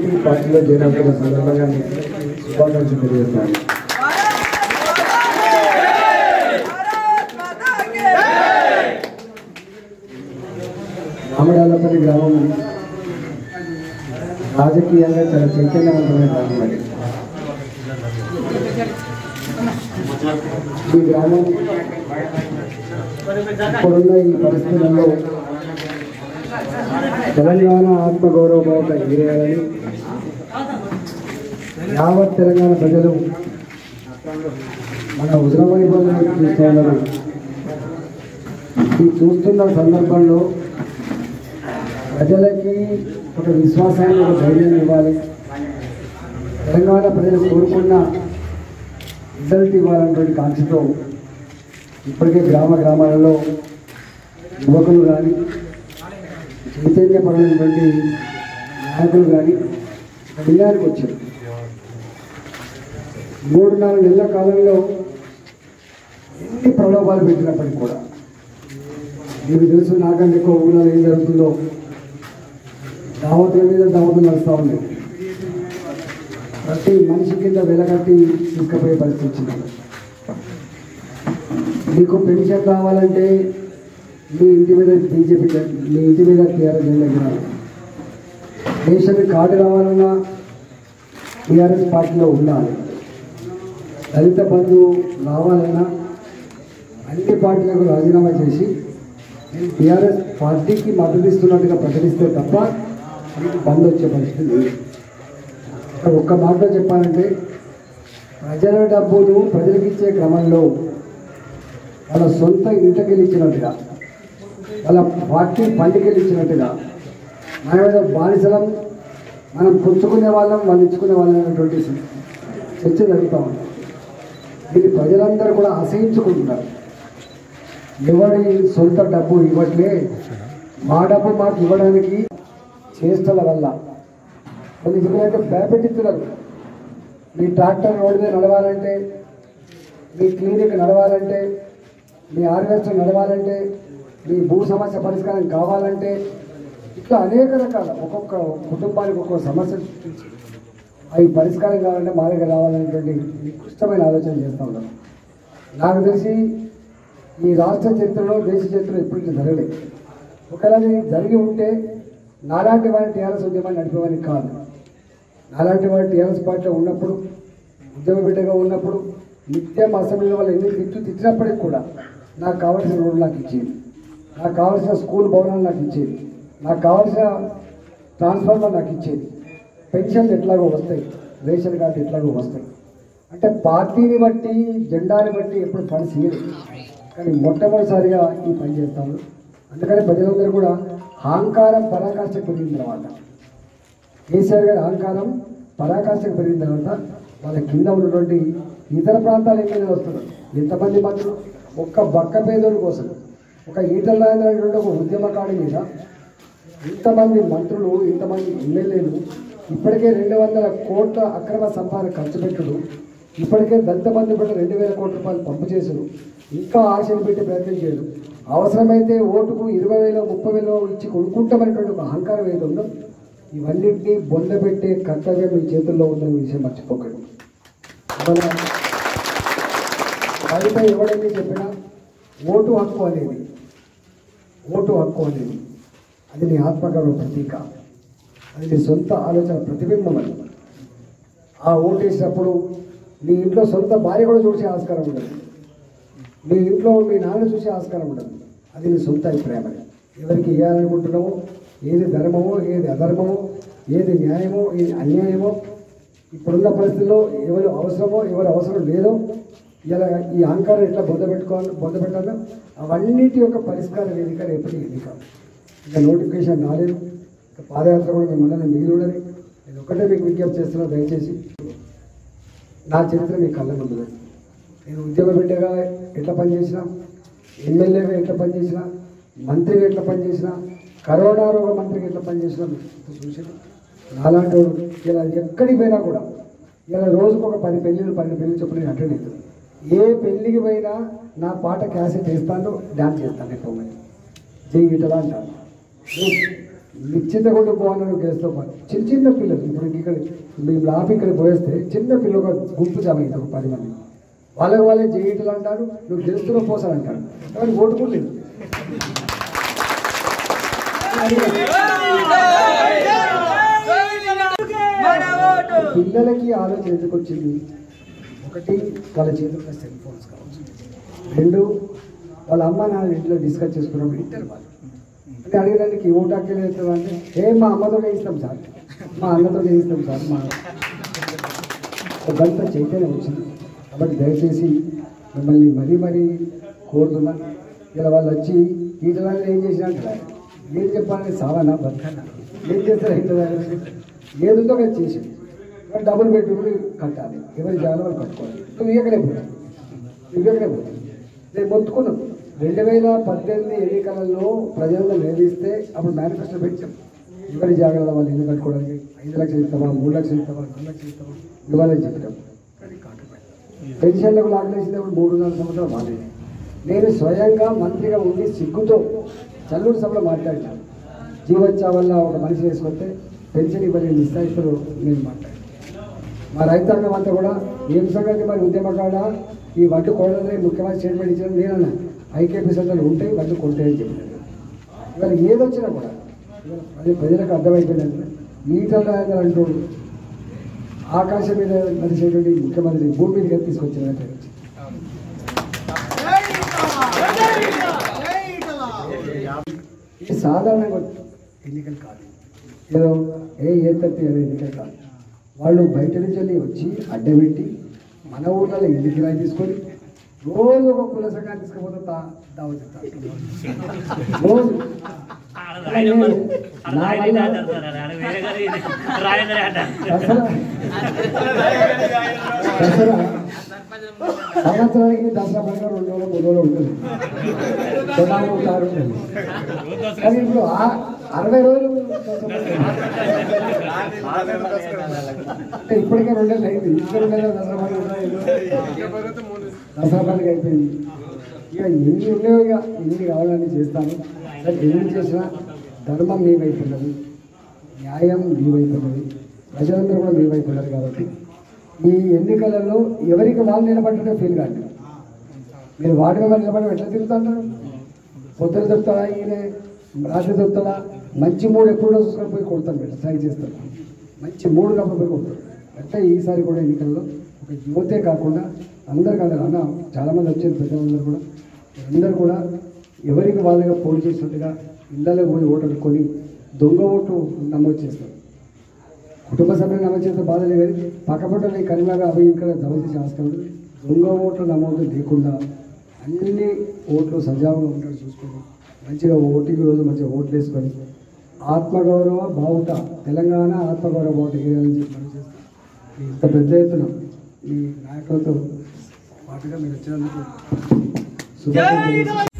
BJP పార్టీలో చేరిన సందర్భంగా మీకు శుభాకాంక్షలు తెలియజేస్తాను రామడాలపల్లి గ్రామం రాజకీయంగా చాలా చైతన్యవంతమైన గ్రామం అది ఈ గ్రామం ఇప్పుడున్న ఈ పరిస్థితుల్లో తెలంగాణ ఆత్మగౌరవభావత ఎగిరేయాలని యావత్ తెలంగాణ ప్రజలు మన హుజరాబాద్ చూస్తూ ఉన్నారు ఈ చూస్తున్న సందర్భంలో ప్రజలకి ఒక విశ్వాసాన్ని ఒక ధైర్యం ఇవ్వాలి తెలంగాణ ప్రజలు కోరుకున్న రిజల్ట్ ఇవ్వాలన్నటువంటి కాంక్షతో ఇప్పటికే గ్రామ గ్రామాలలో యువకులు కానీ చైతన్యపరమైనటువంటి నాయకులు కానీ విజయానికి వచ్చారు మూడు నాలుగు నెలల కాలంలో ఎన్ని ప్రలోభాలు పెట్టినప్పటికీ కూడా మీకు తెలుసు నాకంటే ఎక్కువ ఊళ్ళో ఏం జరుగుతుందో దావతుల మీద దావతులు నడుస్తూ ఉంది ప్రతి మనిషి కింద వెలగట్టి తీసుకుపోయే పరిస్థితి వచ్చింది మీకు పెన్షన్ కావాలంటే మీ ఇంటి మీద బీజేపీ మీ ఇంటి మీద టీఆర్ఎస్ జెండా ఎగరాలి రేషన్ కార్డు కావాలన్నా టీఆర్ఎస్ పార్టీలో ఉండాలి దళిత బంధు రావాలన్నా అన్ని పార్టీలకు రాజీనామా చేసి నేను టీఆర్ఎస్ పార్టీకి మద్దతు ఇస్తున్నట్టుగా ప్రకటిస్తే తప్ప మీకు బంద్ వచ్చే పరిస్థితి లేదు ఇక్కడ ఒక్క మాటలో చెప్పాలంటే ప్రజల డబ్బులు ప్రజలకు ఇచ్చే క్రమంలో వాళ్ళ సొంత ఇంటికెళ్ళి ఇచ్చినట్టుగా వాళ్ళ పార్టీ పండుగలు ఇచ్చినట్టుగా మన మీద బానిసలం మనం పుచ్చుకునే వాళ్ళం వాళ్ళు ఇచ్చుకునే వాళ్ళం అనేటువంటి చర్చ జరుగుతూ ఉంది దీన్ని ప్రజలందరూ కూడా అసహించుకుంటున్నారు ఎవరి సొంత డబ్బు ఇవ్వట్లే మా డబ్బు మాకు ఇవ్వడానికి చేష్టల వల్ల కొన్ని చెప్పినట్టు భయపెట్టిస్తున్నారు మీ ట్రాక్టర్ రోడ్డు మీద నడవాలంటే మీ క్లినిక్ నడవాలంటే మీ హార్వెస్టర్ నడవాలంటే మీ భూ సమస్య పరిష్కారం కావాలంటే ఇట్లా అనేక రకాల ఒక్కొక్క కుటుంబానికి ఒక్కొక్క సమస్య సృష్టించి అవి పరిష్కారం కావాలంటే మా దగ్గర రావాలనేటువంటి నికృష్టమైన ఆలోచన చేస్తూ ఉన్నారు నాకు తెలిసి ఈ రాష్ట్ర చరిత్రలో దేశ చరిత్రలో ఎప్పుడు ఇట్లా జరగలేదు ఒకవేళ ఇది జరిగి ఉంటే నాలాంటి వారి టీఆర్ఎస్ ఉద్యమాన్ని నడిపేవాడిని కాదు నాలాంటి వారి టీఆర్ఎస్ పార్టీలో ఉన్నప్పుడు ఉద్యమ బిడ్డగా ఉన్నప్పుడు నిత్యం అసెంబ్లీలో వాళ్ళు ఎన్ని తిట్టు తిట్టినప్పటికి కూడా నాకు కావాల్సిన రోడ్లు నాకు ఇచ్చేది నాకు కావాల్సిన స్కూల్ భవనాలు నాకు ఇచ్చేది నాకు కావాల్సిన ట్రాన్స్ఫార్మర్ నాకు ఇచ్చేది పెన్షన్లు ఎట్లాగో వస్తాయి రేషన్ కార్డు ఎట్లాగో వస్తాయి అంటే పార్టీని బట్టి జెండాని బట్టి ఎప్పుడు ఫండ్స్ ఇయ్యరు కానీ మొట్టమొదటిసారిగా ఈ పని చేస్తాను అందుకని ప్రజలందరూ కూడా అహంకారం పరాకాష్ఠ పెరిగిన తర్వాత కేసీఆర్ గారి అహంకారం పరాకాష్ఠకు పెరిగిన తర్వాత వాళ్ళ కింద ఉన్నటువంటి ఇతర ప్రాంతాల ఎమ్మెల్యేలు వస్తున్నారు ఎంతమంది మంత్రులు ఒక్క బక్క పేదోడి కోసం ఒక ఈటల రాజేంద్ర అనేటువంటి ఒక ఉద్యమకాడి మీద ఇంతమంది మంత్రులు ఇంతమంది ఎమ్మెల్యేలు ఇప్పటికే రెండు వందల కోట్ల అక్రమ సంపాదన ఖర్చు పెట్టుడు ఇప్పటికే దళిత బంధు పెట్టి రెండు వేల కోట్ల రూపాయలు పంపు చేసుడు ఇంకా ఆశలు పెట్టి ప్రయత్నం చేయడు అవసరమైతే ఓటుకు ఇరవై వేల ముప్పై వేల ఇచ్చి కొనుక్కుంటామనేటువంటి ఒక అహంకారం ఏదో ఉందో ఇవన్నింటినీ బొందబెట్టే కర్తవ్యం మీ చేతుల్లో ఉందనే విషయం మర్చిపోకండి మన వారిపై ఎవడైతే చెప్పినా ఓటు హక్కు అనేది ఓటు హక్కు అనేది అది నీ ఆత్మగౌరవ ప్రతీక అది నీ సొంత ఆలోచన ప్రతిబింబం అది ఆ ఓటు వేసినప్పుడు నీ ఇంట్లో సొంత భార్య కూడా చూసే ఆస్కారం ఉండదు నీ ఇంట్లో మీ నాన్న చూసే ఆస్కారం ఉండదు అది నీ సొంత అభిప్రాయం అది ఎవరికి ఇవ్వాలనుకుంటున్నామో ఏది ధర్మమో ఏది అధర్మమో ఏది న్యాయమో ఏది అన్యాయమో ఇప్పుడున్న పరిస్థితుల్లో ఎవరు అవసరమో ఎవరు అవసరం లేదో ఇలా ఈ అహంకారం ఎట్లా బొంద పెట్టుకోవాలి బొంద పెట్టాలో అవన్నిటి యొక్క పరిష్కార వేదిక ఎప్పటి ఎన్నిక ఇంకా నోటిఫికేషన్ రాలేదు ఇంకా పాదయాత్ర కూడా మేము మళ్ళీ మిగిలి ఉండని నేను ఒకటే మీకు విజ్ఞప్తి చేస్తున్నా దయచేసి నా చరిత్ర మీ కళ్ళ ముందు ఉంది. నేను ఉద్యమ బిడ్డగా ఎట్లా పనిచేసినా ఎమ్మెల్యేగా ఎట్లా పనిచేసినా మంత్రిగా ఎట్లా పనిచేసినా కరోనా రోగ మంత్రిగా ఎట్లా పనిచేసినా మీకు చూసాను నాలాంటి వాడు ఇలా ఎక్కడికి పోయినా కూడా ఇలా రోజుకు ఒక పది పెళ్ళిళ్ళు పన్నెండు పెళ్ళి చొప్పున నేను అటెండ్ అవుతాను ఏ పెళ్ళికి పోయినా నా పాట క్యాసెట్ వేస్తాను డాన్స్ చేస్తాను ఎక్కువ మంది జై ఇటలా అంటాను నిశ్చిత కూడా పోవాలని గెలుస్తూ చిన్న చిన్న పిల్లలు ఇప్పుడు ఇక్కడ మేము లాపి ఇక్కడ పోయేస్తే చిన్న పిల్లలు ఒక గుంపు జమ అవుతారు ఒక పది మంది వాళ్ళకి వాళ్ళే జేఈటీలు అంటారు నువ్వు గెలుస్తున్న పోసాను అంటారు కానీ ఓటు కూడా లేదు పిల్లలకి ఆలోచన ఎందుకు వచ్చింది ఒకటి వాళ్ళ చేతుల్లో సెల్ ఫోన్స్ కావచ్చు రెండు వాళ్ళ అమ్మ నాన్న ఇంట్లో డిస్కస్ చేసుకున్నప్పుడు ఇంటర్ వాళ్ళు అంటే అడిగడానికి ఓటు హక్కు లేదు అంటే ఏ మా అమ్మతో చేయిస్తాం సార్ మా అన్నతో చేయిస్తాం సార్ మా కొంత చైతన్యం వచ్చింది కాబట్టి దయచేసి మిమ్మల్ని మరీ మరీ కోరుతున్నా ఇలా వాళ్ళు వచ్చి ఈటలని ఏం చేసినట్టు ఏం చెప్పాలని సావనా బతకనా ఏం చేస్తారు ఇంత ఏదుందో కదా చేసింది మరి డబ్బులు పెట్టుకుని కట్టాలి ఎవరి జాగ్రత్త వాళ్ళు కట్టుకోవాలి నువ్వు ఇవ్వకనే పోతావు నువ్వు ఇవ్వకనే పోతావు నేను మొత్తుకున్నాం రెండు వేల పద్దెనిమిది ఎన్నికలలో ప్రజలను నిలదీస్తే అప్పుడు మేనిఫెస్టో పెట్టాం ఎవరి జాగ్రత్త వాళ్ళు ఇల్లు కట్టుకోవడానికి ఐదు లక్షలు ఇస్తావా మూడు లక్షలు ఇస్తావా రెండు లక్షలు ఇస్తావా ఇవ్వాలని చెప్పినాం కానీ కాకపోయింది పెన్షన్లకు లాగలేసినప్పుడు మూడున్నర సంవత్సరాలు మానేది నేను స్వయంగా మంత్రిగా ఉండి సిగ్గుతో చల్లూరు సభలో మాట్లాడినాను జీవచ్చా వల్ల ఒక మనిషి వేసుకొస్తే పెన్షన్ ఇవ్వలేని నిస్తాయితులు నేను మాట్లాడాను మా రైతాంగం అంతా కూడా ఏం సంగతి మరి ఉద్యమకాడ ఈ వడ్డు కోడలే ముఖ్యమంత్రి స్టేట్మెంట్ ఇచ్చిన నేను ఐకేపీ సెంటర్లు ఉంటాయి వడ్డు కొంటాయని చెప్పాను ఇవాళ ఏదొచ్చినా కూడా ఇవాళ ప్రజ- ప్రజలకు అర్థమైపోయిందంటే ఈటల రాజేంద్ర అంటోడు ఆకాశం మీద నడిచేటువంటి ముఖ్యమంత్రి భూమి మీద తీసుకొచ్చినట్టు ఇది సాధారణంగా ఎన్నికలు కాదు ఏదో ఏ ఏ తప్పి అనే ఎన్నికలు కాదు వాళ్ళు బయట నుంచి వెళ్ళి వచ్చి అడ్డబెట్టి మన ఊర్లలో ఇల్లు కిరాయి తీసుకొని రోజు ఒక కుల సంఘాన్ని తీసుకుపోతే తా దావత్ ఇస్తారు. రోజు నా వల్ల దసరా దసరా సంవత్సరానికి దసరా పండుగ రెండు రోజులు మూడు రోజులు ఉంటుంది జనాభా తారు ఉంటుంది కానీ ఇప్పుడు ఆ- అరవై రోజులు దసరా పండుగ. అంటే ఇప్పటికే రెండేళ్ళు అయింది ఇంకా రెండేళ్ళు దసరా పండుగ ఉన్నది. దసరా పండుగ అయిపోయింది ఇక ఎన్ని ఉన్నాయో ఇక ఎన్ని కావాలని చేస్తాను కానీ ఎన్ని చేసినా ధర్మం మీ వైపు ఉన్నది న్యాయం మీ వైపు ఉన్నది ప్రజలందరూ కూడా మీ వైపు ఉన్నారు కాబట్టి ఈ ఎన్నికలలో ఎవరికి వాళ్ళు నిలబడ్డనే ఫీల్ కాదు మీరు వార్డు మెంబర్ నిలబడి ఎట్లా తిరుగుతుంటారు పొద్దున చెప్తాడా ఈయన రాత్రి చెప్తాడా మంచి మూడు ఎప్పుడో చూసుకొని పోయి కొడతాం మీరు ట్రై చేస్తాం మంచి మూడు కప్పుడు పోయి కొడతాం అంటే ఈసారి కూడా ఎన్నికల్లో ఒక యువతే కాకుండా అందరు కాదు అన్న చాలామంది వచ్చారు పెద్దలందరూ కూడా అందరూ కూడా ఎవరికి వాళ్ళుగా పోటీ చేసినట్టుగా ఇళ్ళలో పోయి ఓటు కొని దొంగ ఓటు నమోదు చేస్తారు కుటుంబ సభ్యులు నమోదు చేస్తే బాధ లేదు కానీ పక్కపొట్టలు ఈ కరీంనగర్ అవి ఇక్కడ జమ చేసే ఆస్కారం ఉంది. దొంగ ఓట్లు నమోదు లేకుండా అన్ని ఓట్లు సజావుగా ఉంటాడు చూసుకొని మంచిగా ఓటింగ్ రోజు మంచిగా ఓట్లు వేసుకొని ఆత్మగౌరవ బావుట తెలంగాణ ఆత్మగౌరవ బావుట వేయాలని చెప్పి మనం చేస్తాం ఇంత పెద్ద ఎత్తున ఈ నాయకులతో పాటుగా మీరు వచ్చినందుకు శుభాకాంక్షలు